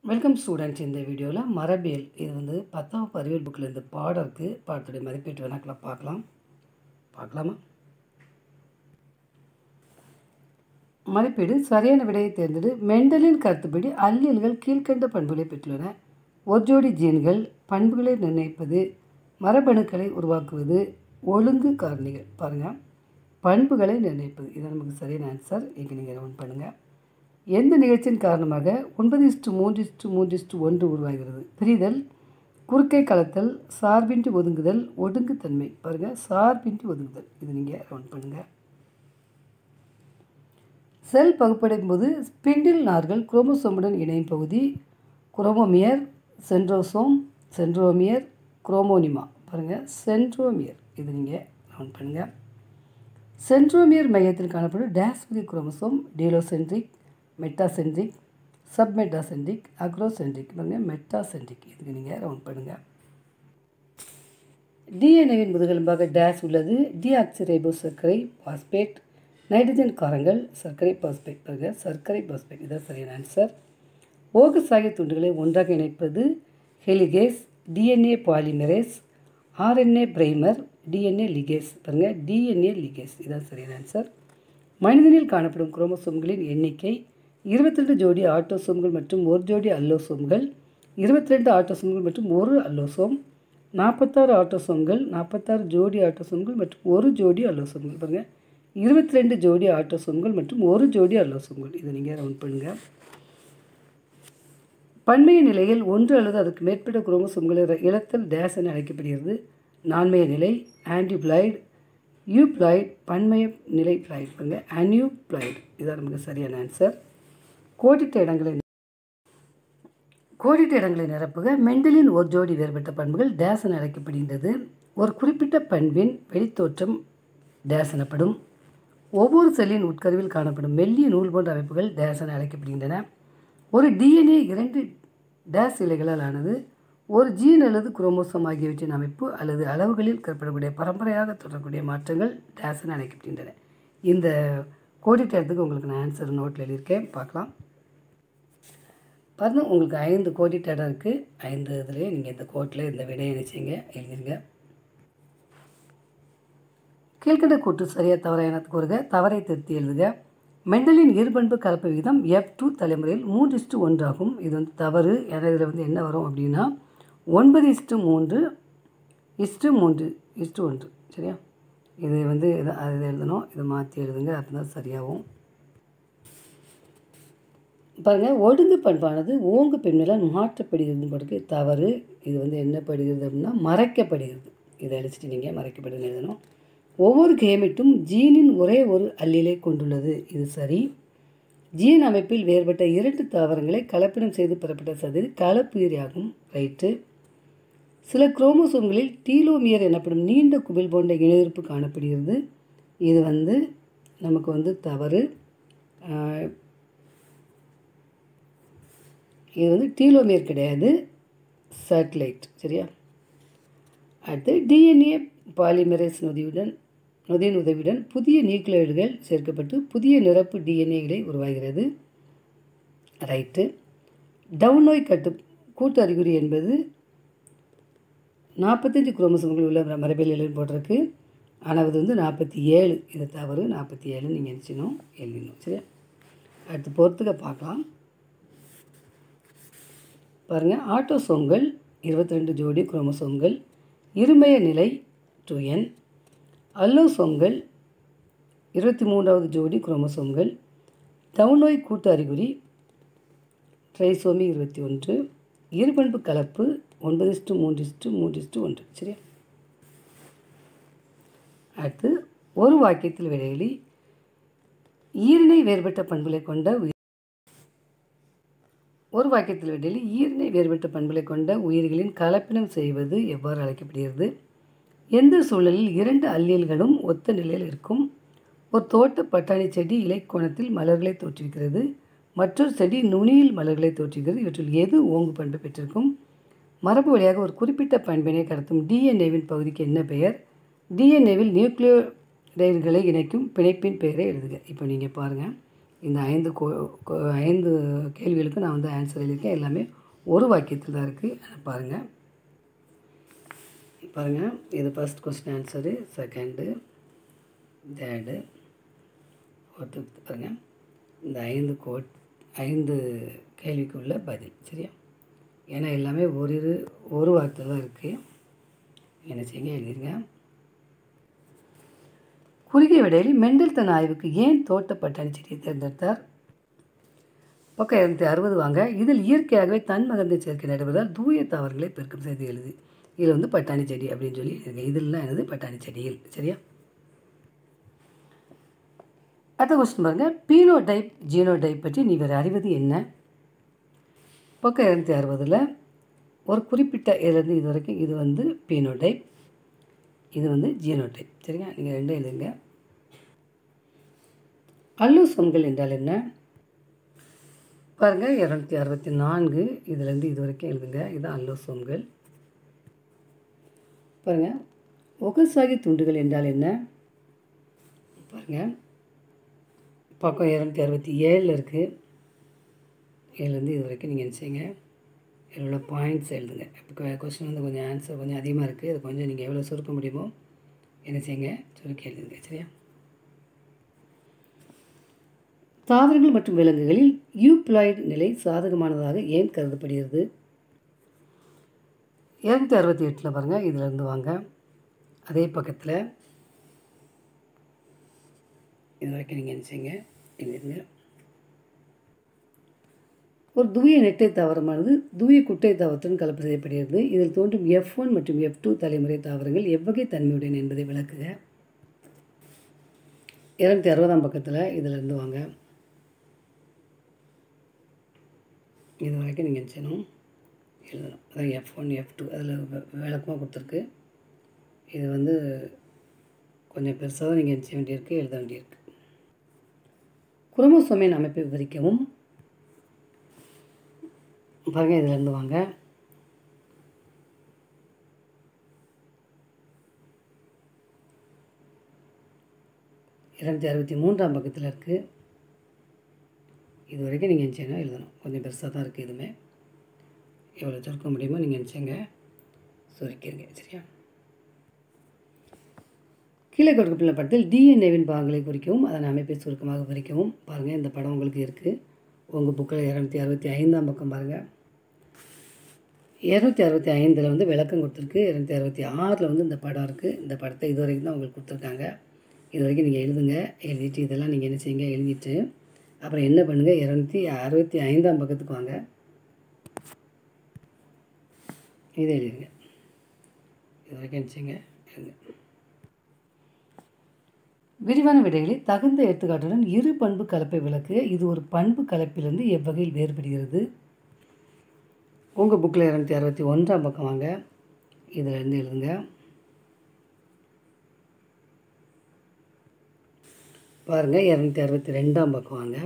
welcome students இந்த வீடியோவில் மரபியல் இது வந்து பத்தாம் வகுப்பு அறிவியல் புக்கில் இந்த பாடம் இருக்குது பாடத்துடைய மதிப்பீட்டு வினாக்களை பார்க்கலாம் பார்க்கலாமா மதிப்பீடு சரியான விடையை தேர்ந்தெடு மெண்டலின் கருத்துப்படி அல்லியல்கள் கீழ்க்கண்ட பண்புகளை பெற்றுள்ளன ஒரு ஜோடி ஜீன்கள் பண்புகளை நிர்ணயிப்பது மரபணுக்களை உருவாக்குவது ஒழுங்கு காரணிகள் பாருங்கள் பண்புகளை நிர்ணயிப்பது இது நமக்கு சரியான ஆன்சர் இங்கே நீங்கள் ரவுண்ட் பண்ணுங்கள் எந்த நிகழ்ச்சியின் காரணமாக ஒன்பது இஸ்டு மூன்று இஸ்டு மூன்று இஸ்டு ஒன்று உருவாகிறது பிரிதல் குறுக்கை கலத்தல் சார்பின்றி ஒதுங்குதல் ஒடுங்குத்தன்மை பாருங்கள் சார்பின்றி ஒதுங்குதல் இது நீங்கள் ரவுண்ட் பண்ணுங்கள் செல் பகுப்படையும் போது ஸ்பிண்டில் நார்கள் குரோமோசோமுடன் இணையும் பகுதி குரோமோமியர் சென்ட்ரோசோம் சென்ட்ரோமியர் குரோமோனிமா பாருங்கள் சென்ட்ரோமியர் இது நீங்கள் ரவுண்ட் பண்ணுங்கள் சென்ட்ரோமியர் மையத்தில் காணப்படும் டேஸ்பதி chromosome telocentric metacentric submetacentric acrocentric பாருங்கள் மெட்டாசென்ட்ரிக் இதுக்கு நீங்கள் ரவுண்ட் பண்ணுங்கள் டிஎன்ஏவின் முதுகெலும்பாக டேஸ் உள்ளது டிஆக்சிரைபோ சர்க்கரை பாஸ்பேட் நைட்ரஜன் காரங்கள் சர்க்கரை பாஸ்பேட் பாருங்கள் சர்க்கரை பாஸ்பேட் இதான் சரியான ஆன்சர் ஓகஸ் ஆகிய துண்டுகளை ஒன்றாக இணைப்பது helicase DNA polymerase RNA primer DNA ligase பாருங்கள் டிஎன்ஏ லிகேஸ் இதான் சரியான ஆன்சர் மனிதனில் காணப்படும் குரோமோசோம்களின் எண்ணிக்கை இருபத்தி ரெண்டு ஜோடி ஆட்டோசோம்கள் மற்றும் ஒரு ஜோடி அல்லோசோம்கள் இருபத்தி ரெண்டு ஆட்டோசோம்கள் மற்றும் ஒரு அல்லோசோம் நாற்பத்தாறு ஆட்டோசோம்கள் நாற்பத்தாறு ஜோடி ஆட்டோசோம்கள் மற்றும் ஒரு ஜோடி அல்லோசோம்கள் பாருங்கள் இருபத்தி ரெண்டு ஜோடி ஆட்டோசோம்கள் மற்றும் ஒரு ஜோடி அல்லோசோம்கள் இதை நீங்கள் ரவுண்ட் பண்ணுங்கள் பன்மைய நிலையில் ஒன்று அல்லது அதற்கு மேற்பட்ட குரோமோசோம்களை இழத்தல் டேஸ் என அழைக்கப்படுகிறது நான்மைய நிலை ஆன்டிப்ளாய்டு யூப்ளாய்டு பன்மைய நிலை பிளாய்டு பாருங்க அன்யூப்ளாய்டு இதான் நமக்கு சரியான ஆன்சர் கோடிட்ட இடங்களை கோடிட்ட இடங்களை நிரப்புக மெண்டலின் ஒரு ஜோடி வேறுபட்ட பண்புகள் டேஸ் என அழைக்கப்படுகின்றது ஒரு குறிப்பிட்ட பண்பின் வெளித்தோற்றம் டேஸ் எனப்படும் ஒவ்வொரு செல்லின் உட்கருவில் காணப்படும் மெல்லிய நூல் போன்ற அமைப்புகள் டேஸ் என அழைக்கப்படுகின்றன ஒரு டிஎன்ஏ இரண்டு டேஸ் இலைகளால் ஆனது ஒரு ஜீன் அல்லது குரோமோசோம் ஆகியவற்றின் அமைப்பு அல்லது அளவுகளில் கற்படக்கூடிய பரம்பரையாக தொடரக்கூடிய மாற்றங்கள் டேஸ் என அழைக்கப்படுகின்றன இந்த கோடிட்டத்துக்கு உங்களுக்கு நான் ஆன்சர் நோட்டில் எழுதியிருக்கேன் பார்க்கலாம் பாருங்கள் உங்களுக்கு ஐந்து கோடிட்ட இடம் இருக்குது ஐந்து இதுலேயே நீங்கள் இந்த கோட்டில் இந்த விடையை நினச்சிங்க எழுதிருங்க கீழ்கண்ட கூட்டு சரியாக தவறாக என கூறுக தவறை திருத்தி எழுதுக மெண்டலின் இருபண்பு கலப்பு விகிதம் எஃப் டூ தலைமுறையில் மூன்று இஸ்டு ஒன்றாகும் இது வந்து தவறு ஏன்னா இதில் வந்து என்ன வரும் அப்படின்னா ஒன்பது இஸ்டு மூன்று இஸ்டு மூன்று இஸ்டு ஒன்று சரியா இது வந்து இதை அது எழுதணும் இதை மாற்றி எழுதுங்க அப்போ தான் சரியாகும் பாருங்கள் ஒடுங்கு பண்பானது ஓங்கு பெண்மையால் மாற்றப்படுகிறது படுக்கு தவறு இது வந்து என்ன படுகிறது அப்படின்னா மறைக்கப்படுகிறது இதை அழிச்சிட்டு நீங்கள் மறைக்கப்படுதுன்னு எழுதணும் ஒவ்வொரு கேமெட்டும் ஜீனின் ஒரே ஒரு அல்லிலை கொண்டுள்ளது இது சரி ஜீன் அமைப்பில் வேறுபட்ட இரண்டு தாவரங்களை கலப்பினம் செய்து பெறப்பட்ட சதிர் கலப்புயிரியாகும் ரைட்டு சில குரோமோசோம்களில் டீலோமியர் எனப்படும் நீண்ட குபில் போன்ற இணையிருப்பு காணப்படுகிறது இது வந்து நமக்கு வந்து தவறு இது வந்து டீலோமியர் கிடையாது சேட்டலைட் சரியா அடுத்து டிஎன்ஏ பாலிமரேஸ் நொதியுடன் நொதியின் உதவியுடன் புதிய நியூக்ளியோடுகள் சேர்க்கப்பட்டு புதிய நிரப்பு டிஎன்ஏகளை உருவாகிறது ரைட்டு டவுன் நோய் கட்டு கூட்டு அறிகுறி என்பது நாற்பத்தஞ்சு குரோமோசோம்கள் உள்ள மரபியல் போட்டிருக்கு ஆனால் அது வந்து நாற்பத்தி ஏழு இது தவறு நாற்பத்தி ஏழு நீங்கள் நினச்சினோம் எழுதினோம் சரியா அடுத்து பொறுத்துக்க பார்க்கலாம் பாருங்கள் ஆட்டோசோம்கள் இருபத்தி ரெண்டு ஜோடி குரோமோசோம்கள் இருமய நிலை டூ என் அல்லோசோம்கள் இருபத்தி மூன்றாவது ஜோடி குரோமோசோம்கள் டவுனோய் கூட்டு அறிகுறி ட்ரைசோமி இருபத்தி ஒன்று இருபண்பு கலப்பு ஒன்பது இஸ்டு மூன்று இஸ்டு மூன்று இஸ்டு ஒன்று சரியா அடுத்து ஒரு வாக்கியத்தில் விடையிலி ஈரினை வேறுபட்ட பண்புகளை கொண்ட ஒரு வாக்கியத்தில் விடையில் ஈரினை வேறுபட்ட பண்புகளை கொண்ட உயிர்களின் கலப்பினம் செய்வது எவ்வாறு அழைக்கப்படுகிறது எந்த சூழலில் இரண்டு அல்லியல்களும் ஒத்த நிலையில் இருக்கும் ஒரு தோட்ட பட்டாணி செடி இலைக்கோணத்தில் மலர்களை தோற்றுவிக்கிறது மற்றொரு செடி நுனியில் மலர்களை தோற்றுகிறது இவற்றில் எது ஓங்கு பண்பை பெற்றிருக்கும் மரபு வழியாக ஒரு குறிப்பிட்ட பண்பினை கடத்தும் டிஎன்ஏவின் பகுதிக்கு என்ன பெயர் டிஎன்ஏவில் நியூக்ளியோடைடுகளை இணைக்கும் பிணைப்பின் பெயரை எழுதுக இப்போ நீங்கள் பாருங்கள் இந்த ஐந்து கோ கோ- ஐந்து கேள்விகளுக்கு நான் வந்து ஆன்சர் எழுதியிருக்கேன் எல்லாமே ஒரு வாக்கியத்தில் தான் இருக்குது பாருங்கள் பாருங்கள் இது first question answer second third fourth பாருங்கள் இந்த ஐந்து கோட் ஐந்து கேள்விக்கு உள்ள பதில் சரியா ஏன்னா எல்லாமே ஒரு ஒரு வார்த்தை தான் இருக்குது என்ன செய்யுங்க எழுதிருங்க குறுகிய விடையில் மெண்டல் தன் ஆய்வுக்கு ஏன் தோட்ட பட்டாணி செடியை தேர்ந்தெடுத்தார் பக்கம் இரநூத்தி அறுபது வாங்க இதில் இயற்கையாகவே தன் மகந்தை சேர்க்கை நடைபெறுவதால் தூய தாவரங்களை பெருக்கம் செய்து எழுது இதில் வந்து பட்டாணி செடி அப்படின்னு சொல்லி எழுதுங்க இதெல்லாம் என்னது பட்டாணி செடிகள் சரியா அடுத்த கொஸ்டின் பாருங்க பீனோ டைப் ஜீனோ டைப் பற்றி நீங்கள் அறிவது என்ன பக்கம் இரநூத்தி அறுபதில் ஒரு குறிப்பிட்ட இதுலேருந்து இது வரைக்கும் இது வந்து பீனோ டைப் இது வந்து ஜீனோ டைப் சரிங்க நீங்கள் ரெண்டும் எழுதுங்க அல்லோசோம்கள் என்றால் என்ன பாருங்கள் இரநூத்தி அறுபத்தி நான்கு இதுலேருந்து இது வரைக்கும் எழுதுங்க இதுதான் அல்லோசோம்கள் பாருங்கள் ஒகசாகி துண்டுகள் என்றால் என்ன பாருங்கள் பக்கம் இரநூத்தி அறுபத்தி ஏழில் இருக்குது ஏழுலேருந்து இது வரைக்கும் நீங்கள் என்ன செய்யுங்க இதில் உள்ள பாயிண்ட்ஸ் எழுதுங்க இப்போ கொஸ்டின் வந்து கொஞ்சம் ஆன்சர் கொஞ்சம் அதிகமாக இருக்குது அது கொஞ்சம் நீங்கள் எவ்வளோ சுருக்க முடியுமோ என்ன செய்யுங்க சுருக்கி எழுதுங்க சரியா தாவரங்கள் மற்றும் விலங்குகளில் யூப்ளாய்டு நிலை சாதகமானதாக ஏன் கருதப்படுகிறது இரநூத்தி அறுபத்தி எட்டில் பாருங்கள் இதிலேருந்து வாங்க அதே பக்கத்தில் இது வரைக்கும் நீங்கள் என்ன செய்யுங்க எழுதிருங்க ஒரு தூய நெட்டை தாவரமானது தூய குட்டை தாவரத்துடன் கலப்பு செய்யப்படுகிறது இதில் தோன்றும் எஃப் ஒன் மற்றும் எஃப் டூ தலைமுறை தாவரங்கள் எவ்வகை தன்மையுடன் என்பதை விளக்குக இரநூத்தி அறுபதாம் பக்கத்தில் இதிலிருந்து வாங்க இது வரைக்கும் நீங்கள் என்ன செய்யணும் எழுதணும் அதான் எஃப் ஒன் எஃப் டூ அதில் விளக்கமாக கொடுத்துருக்கு இது வந்து கொஞ்சம் பெருசாக தான் நீங்கள் என்ன செய்ய வேண்டியிருக்கு எழுத வேண்டியிருக்கு குரோமோசோமின் அமைப்பை விவரிக்கவும் பாருங்கள் இதிலேருந்து வாங்க இரநூத்தி அறுபத்தி மூன்றாம் பக்கத்தில் இருக்குது இது வரைக்கும் நீங்கள் நினச்சிங்க எழுதணும் கொஞ்சம் பெருசாக தான் இருக்குது இதுவுமே எவ்வளோ சுருக்க முடியுமோ நீங்கள் நினச்சிங்க சுருக்கிடுங்க சரியா கீழே கொடுக்கப்பட்டுள்ள படத்தில் டிஎன்ஏவின் பாகங்களை குறிக்கவும் அதன் அமைப்பை சுருக்கமாக விவரிக்கவும் பாருங்கள் இந்த படம் உங்களுக்கு இருக்குது உங்கள் புக்கில் இரநூத்தி அறுபத்தி ஐந்தாம் பக்கம் பாருங்கள் இரநூத்தி அறுபத்தி ஐந்தில் வந்து விளக்கம் கொடுத்துருக்கு இரநூத்தி அறுபத்தி ஆறில் வந்து இந்த படம் இருக்குது இந்த படத்தை இது வரைக்கும் தான் உங்களுக்கு கொடுத்துருக்காங்க இது வரைக்கும் நீங்கள் எழுதுங்க எழுதிட்டு இதெல்லாம் நீங்கள் என்ன செய்யுங்க எழுதிட்டு அப்புறம் என்ன பண்ணுங்கள் இரநூத்தி அறுபத்தி ஐந்தாம் பக்கத்துக்கு வாங்க இதை எழுதிருங்க இது வரைக்கும் என்ன செய்யுங்க எழுதுங்க விரிவான விடைகளை தகுந்த எடுத்துக்காட்டுடன் இரு பண்பு கலப்பை விளக்கு இது ஒரு பண்பு கலப்பிலிருந்து எவ்வகையில் வேறுபடுகிறது உங்கள் புக்கில் இரநூத்தி அறுபத்தி ஒன்றாம் பக்கம் வாங்க இதில் இருந்து எழுதுங்க பாருங்கள் இரநூத்தி அறுபத்தி ரெண்டாம் பக்கம் வாங்க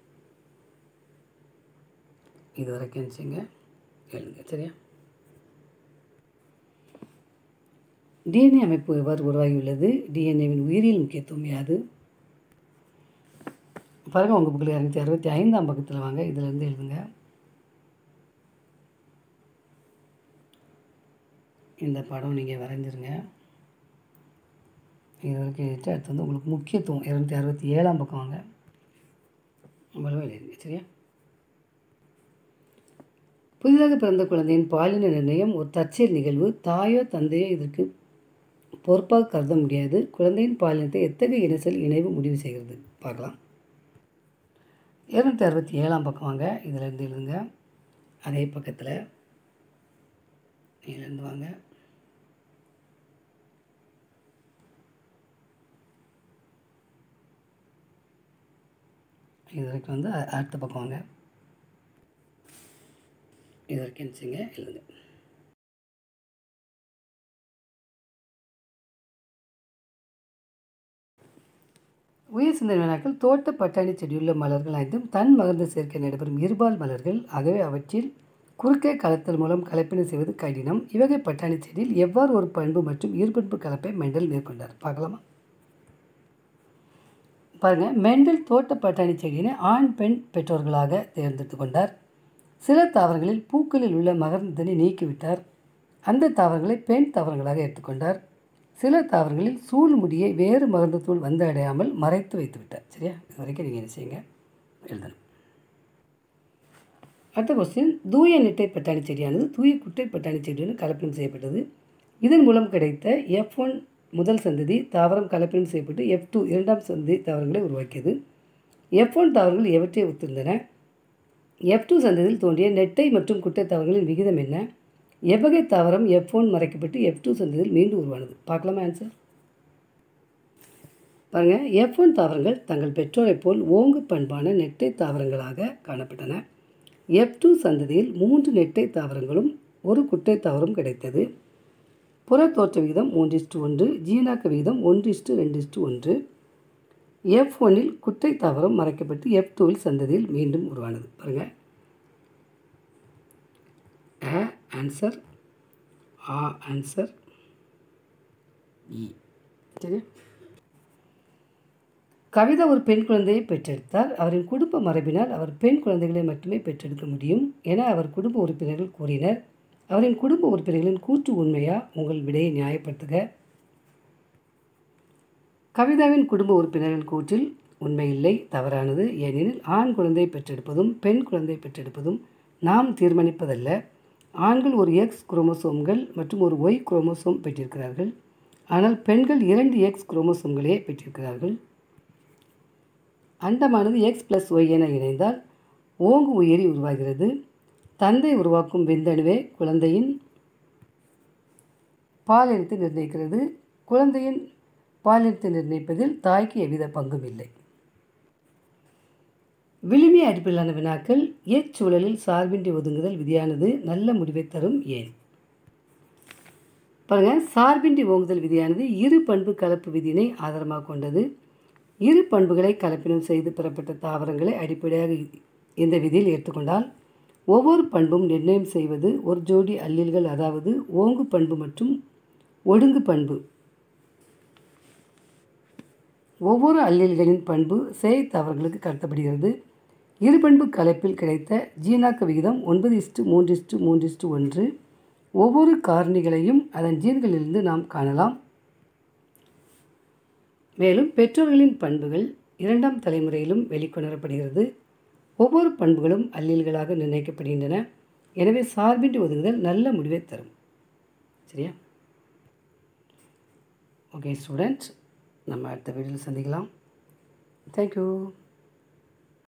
இது வரைக்கும் இருந்துச்சுங்க எழுதுங்க சரியா டிஎன்ஏ அமைப்பு எவ்வாறு உருவாகியுள்ளது டிஎன்ஏவின் உயிரியல் முக்கியத்துவம் யாது பாருங்கள் உங்கள் புக்கில் இரநூத்தி அறுபத்தி ஐந்தாம் பக்கத்தில் வாங்க இதிலேருந்து எழுதுங்க இந்த படம் நீங்கள் வரைஞ்சிருங்க இது வரைக்கும் எழுதிட்டு அடுத்து வந்து உங்களுக்கு முக்கியத்துவம் இரநூத்தி அறுபத்தி ஏழாம் பக்கம் வாங்க அவ்வளோ எழுதுங்க சரியா புதிதாக பிறந்த குழந்தையின் பாலின நிர்ணயம் ஒரு தற்செயல் நிகழ்வு தாயோ தந்தையோ இதற்கு பொறுப்பாக கருத முடியாது குழந்தையின் பாலினத்தை எத்தகைய இணைச்சல் இணைவு முடிவு செய்கிறது பார்க்கலாம் இரநூத்தி அறுபத்தி ஏழாம் பக்கம் வாங்க இதிலேருந்து எழுதுங்க அதே பக்கத்தில் இதிலேருந்து வாங்க இது வரைக்கும் வந்து அ- அடுத்த பக்கம் வாங்க இது வரைக்கும் இருந்துச்சுங்க எழுதுங்க உயர் சிந்தனை வினாக்கள் தோட்ட பட்டாணி செடியுள்ள மலர்கள் அனைத்தும் தன் மகர்ந்த சேர்க்கை நடைபெறும் இருபால் மலர்கள் ஆகவே அவற்றில் குறுக்கே கலத்தல் மூலம் கலப்பினை செய்வது கடினம் இவகை பட்டாணி செடியில் எவ்வாறு ஒரு பண்பு மற்றும் இருபண்பு கலப்பை மெண்டல் மேற்கொண்டார் பார்க்கலாமா பாருங்கள் மெண்டல் தோட்ட பட்டாணி செடியினை ஆண் பெண் பெற்றோர்களாக தேர்ந்தெடுத்து கொண்டார் சில தாவரங்களில் பூக்களில் உள்ள மகர்ந்தனை நீக்கிவிட்டார் அந்த தாவரங்களை பெண் தாவரங்களாக எடுத்துக்கொண்டார் சில தாவரங்களில் சூழ் முடியை வேறு மகர்ந்தத்தூள் வந்து அடையாமல் மறைத்து வைத்து விட்டார் சரியா இது வரைக்கும் நீங்கள் என்ன செய்யுங்க எழுதணும் அடுத்த கொஸ்டின் தூய நெட்டை பட்டாணி செடியானது தூய குட்டை பட்டாணி செடியுடன் கலப்பினம் செய்யப்பட்டது இதன் மூலம் கிடைத்த எஃப் ஒன் முதல் சந்ததி தாவரம் கலப்பினம் செய்யப்பட்டு எஃப் டூ இரண்டாம் சந்ததி தாவரங்களை உருவாக்கியது எஃப் ஒன் தாவரங்கள் எவற்றை ஒத்திருந்தன எஃப் டூ சந்ததியில் தோன்றிய நெட்டை மற்றும் குட்டை தாவரங்களின் விகிதம் என்ன எவ்வகை தாவரம் எஃப் ஒன் மறைக்கப்பட்டு எஃப் டூ சந்ததியில் மீண்டும் உருவானது பார்க்கலாமா ஆன்சர் பாருங்கள் எஃப் ஒன் தாவரங்கள் தங்கள் பெற்றோரைப் போல் ஓங்கு பண்பான நெட்டை தாவரங்களாக காணப்பட்டன எஃப் டூ சந்ததியில் மூன்று நெட்டை தாவரங்களும் ஒரு குட்டை தாவரம் கிடைத்தது புற தோற்ற விகிதம் மூன்று இஸ்டு ஒன்று ஜீனாக்க விகிதம் ஒன்று இஸ்டு ரெண்டு இஸ்டு ஒன்று எஃப் ஒன்னில் குட்டை தாவரம் மறைக்கப்பட்டு எஃப் டூவில் சந்ததியில் மீண்டும் உருவானது பாருங்கள் அ ஆன்சர் ஆ ஆன்சர் இ சரி கவிதா ஒரு பெண் குழந்தையை பெற்றெடுத்தார் அவரின் குடும்ப மரபினால் அவர் பெண் குழந்தைகளை மட்டுமே பெற்றெடுக்க முடியும் என அவர் குடும்ப உறுப்பினர்கள் கூறினர் அவரின் குடும்ப உறுப்பினர்களின் கூற்று உண்மையா உங்கள் விடையை நியாயப்படுத்துக கவிதாவின் குடும்ப உறுப்பினர்கள் கூற்றில் உண்மையில்லை தவறானது ஏனெனில் ஆண் குழந்தை பெற்றெடுப்பதும் பெண் குழந்தை பெற்றெடுப்பதும் நாம் தீர்மானிப்பதல்ல ஆண்கள் ஒரு எக்ஸ் குரோமோசோம்கள் மற்றும் ஒரு ஒய் குரோமோசோம் பெற்றிருக்கிறார்கள் ஆனால் பெண்கள் இரண்டு எக்ஸ் குரோமோசோம்களே பெற்றிருக்கிறார்கள் அண்டமானது எக்ஸ் ப்ளஸ் ஒய் என இணைந்தால் ஓங்கு உயிரி உருவாகிறது தந்தை உருவாக்கும் விந்தணுவே குழந்தையின் பாலினத்தை நிர்ணயிக்கிறது குழந்தையின் பாலினத்தை நிர்ணயிப்பதில் தாய்க்கு எவ்வித பங்கும் இல்லை விளிம்பி அடிப்படையிலான வினாக்கள் எச்சூழலில் சார்பின்றி ஒதுங்குதல் விதியானது நல்ல முடிவை தரும் ஏன் பாருங்கள் சார்பின்றி ஓங்குதல் விதியானது இரு பண்பு கலப்பு விதியினை ஆதாரமாக கொண்டது இரு பண்புகளை கலப்பினம் செய்து பெறப்பட்ட தாவரங்களை அடிப்படையாக இந்த விதியில் எடுத்துக்கொண்டால் ஒவ்வொரு பண்பும் நிர்ணயம் செய்வது ஒரு ஜோடி அல்லில்கள் அதாவது ஓங்கு பண்பு மற்றும் ஒடுங்கு பண்பு ஒவ்வொரு அல்லில்களின் பண்பு சேய் தாவரங்களுக்கு கடத்தப்படுகிறது இருபண்பு கலப்பில் கிடைத்த ஜீனாக்க விகிதம் ஒன்பது இஸ்டு மூன்று இஸ்டு மூன்று இஸ்டு ஒன்று ஒவ்வொரு காரணிகளையும் அதன் ஜீன்களிலிருந்து நாம் காணலாம் மேலும் பெற்றோர்களின் பண்புகள் இரண்டாம் தலைமுறையிலும் வெளிக்கொணரப்படுகிறது ஒவ்வொரு பண்புகளும் அல்லீல்களாக நிர்ணயிக்கப்படுகின்றன எனவே சார்பின்றி ஒதுங்குதல் நல்ல முடிவை தரும் சரியா ஓகே ஸ்டூடெண்ட்ஸ் நம்ம அடுத்த வீடியோவில் சந்திக்கலாம் தேங்க்யூ